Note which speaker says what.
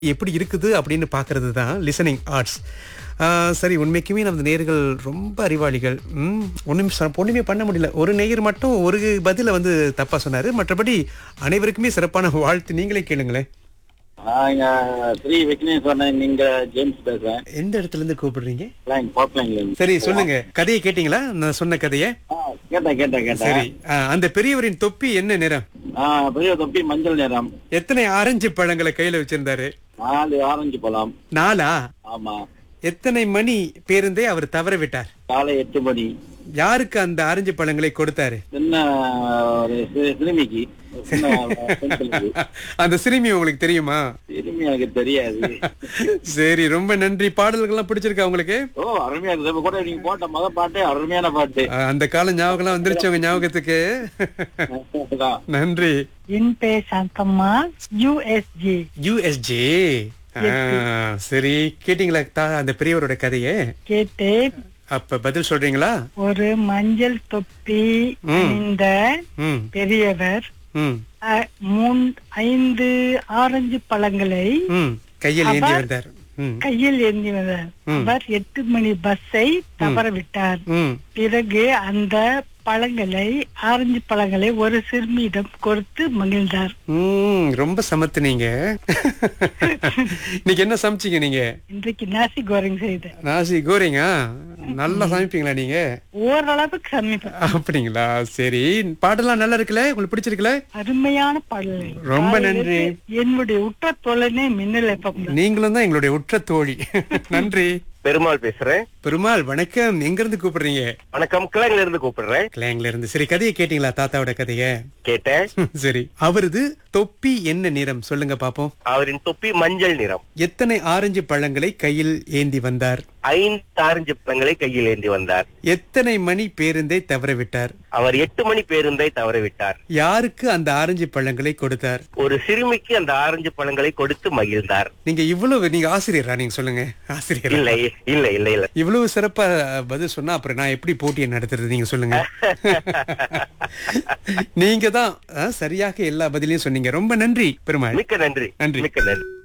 Speaker 1: எப்படி இருக்குது அப்படின்னு பார்க்கறது தான் லிசனிங் ஆர்ட்ஸ் சரி உண்மைக்குமே நமது நேயர்கள் ரொம்ப அறிவாளிகள் ம், ஒண்ணுமே சொ- ஒண்ணுமே பண்ண முடியல ஒரு நேயர் மட்டும் ஒரு பதில வந்து தப்பா சொன்னாரு மற்றபடி அனைவருக்குமே சிறப்பான வாழ்த்து நீங்களே கேளுங்களேன்
Speaker 2: நாங்க ஸ்ரீ விக்னேஸ்வரன் நீங்க ஜேம்ஸ் பேசுறேன்
Speaker 1: எந்த இடத்துல இருந்து கூப்பிடுறீங்க
Speaker 2: லைன் பாப்லைன்ல இருந்து
Speaker 1: சரி சொல்லுங்க கதையை கேட்டீங்களா நான் சொன்ன கதையை
Speaker 2: ஆ, கேட்டேன் கேட்டேன் கேட்டேன்
Speaker 1: சரி ஆ, அந்த பெரியவரின் தொப்பி என்ன நிறம்
Speaker 2: ஆ, பெரிய தொப்பி மஞ்சள் நிறம்
Speaker 1: எத்தனை ஆரஞ்சு பழங்களை கையில வச்சிருந்தாரு
Speaker 2: நாலு ஆரஞ்சு பழம்
Speaker 1: நாலா
Speaker 2: ஆமா
Speaker 1: எத்தனை மணி பேருந்தே அவர் தவற விட்டார்
Speaker 2: காலை எட்டு மணி
Speaker 1: யாருக்கு அந்த ஆரஞ்சு பழங்களை கொடுத்தாரு
Speaker 2: சின்ன ஒரு சி- சிறுமிக்கு ஒரு சின்ன பெண் பிள்ளைக்கு.
Speaker 1: அந்த சிறுமி உங்களுக்கு தெரியுமா
Speaker 2: சிறுமி எனக்கு தெரியாது
Speaker 1: சரி ரொம்ப நன்றி பாடல்கள்லாம் பிடிச்சிருக்கா உங்களுக்கு
Speaker 2: ஓ அருமையா இருக்குது இப்ப கூட நீங்க போட்ட மொத பாட்டு அருமையான பாட்டு
Speaker 1: அஹ், அந்த கால ஞாபகம்லாம் வந்துருச்சு உங்க ஞாபகத்துக்கு
Speaker 2: அதான்.
Speaker 1: நன்றி
Speaker 3: என் பேர் சாந்தம்மா யூஎஸ்ஜி
Speaker 1: யூஎஸ்ஜே சரி கேட்டீங்களா தா- அந்த பெரியவரோட கதையை
Speaker 3: கேட்டேன்
Speaker 1: அப்ப பதில் சொல்றீங்களா
Speaker 3: ஒரு மஞ்சள் தொப்பி அணிந்த
Speaker 1: ம்
Speaker 3: பெரியவர்
Speaker 1: ம்
Speaker 3: அ, மூன் ஐந்து ஆரஞ்சு பழங்களை
Speaker 1: ம் கையில் ஏந்தி வந்தார் ம்
Speaker 3: கையில் ஏந்தி வந்தார் அவர் எட்டு மணி பஸ்ஸை தவற விட்டார்
Speaker 1: ம்
Speaker 3: பிறகு அந்த பழங்களை ஆரஞ்சு பழங்களை ஒரு சிறுமியிடம் கொடுத்து மகிழ்ந்தார்
Speaker 1: ம் ரொம்ப சமத்துனீங்க இன்னைக்கு என்ன சமைச்சீங்க நீங்க
Speaker 3: இன்றைக்கு நாசி கோரிங் செய்தேன்
Speaker 1: நாசி கோரிங்கா நல்லா சமைப்பீங்களா நீங்க
Speaker 3: ஓரளவுக்கு சமைப்பேன்
Speaker 1: அப்படிங்களா சரி பாடலாம் நல்லா இருக்குல்ல உங்களுக்கு பிடிச்சிருக்குல்ல
Speaker 3: அருமையான பாடல்கள்
Speaker 1: ரொம்ப
Speaker 3: காலையில
Speaker 1: நன்றி.
Speaker 3: என்னுடைய உற்ற தோழனே மின்னல் எப்பம்
Speaker 1: நீங்களும் தான் எங்களுடைய உற்ற தோழி நன்றி
Speaker 4: பெருமாள் பேசுறேன்
Speaker 1: பெருமாள் வணக்கம் எங்க இருந்து கூப்பிடுறீங்க
Speaker 4: வணக்கம் கிழங்குல இருந்து கூப்பிடுறேன்
Speaker 1: கிளாங்ல இருந்து சரி கதையை கேட்டீங்களா தாத்தாவோட கதைய
Speaker 4: கேட்டேன்
Speaker 1: சரி அவரது தொப்பி என்ன நிறம் சொல்லுங்க பாப்போம்
Speaker 4: அவரின் தொப்பி மஞ்சள் நிறம்
Speaker 1: எத்தனை ஆரஞ்சு பழங்களை கையில் ஏந்தி வந்தார்
Speaker 4: ஐந்து ஆரஞ்சு பழங்களை கையில் ஏந்தி வந்தார்
Speaker 1: எத்தனை மணி பேருந்தை தவற விட்டார்
Speaker 4: அவர் எட்டு மணி பேருந்தை தவறவிட்டார்
Speaker 1: யாருக்கு அந்த ஆரஞ்சு பழங்களை கொடுத்தார்
Speaker 4: ஒரு சிறுமிக்கு அந்த ஆரஞ்சு பழங்களை கொடுத்து மகிழ்ந்தார்
Speaker 1: நீங்க இவ்வளவு நீங்க ஆசிரியரா நீங்க சொல்லுங்க ஆசிரியர்
Speaker 4: இல்லை இல்ல இல்ல இல்ல
Speaker 1: இவ்வளவு சிறப்பா பதில் சொன்னா அப்புறம் நான் எப்படி போட்டியை நடத்துறது நீங்க சொல்லுங்க நீங்க தான் அஹ், சரியாக எல்லா பதிலையும் சொன்னீங்க ரொம்ப நன்றி பெருமாள்
Speaker 4: மிக்க நன்றி
Speaker 1: நன்றி.
Speaker 4: மிக்க நன்றி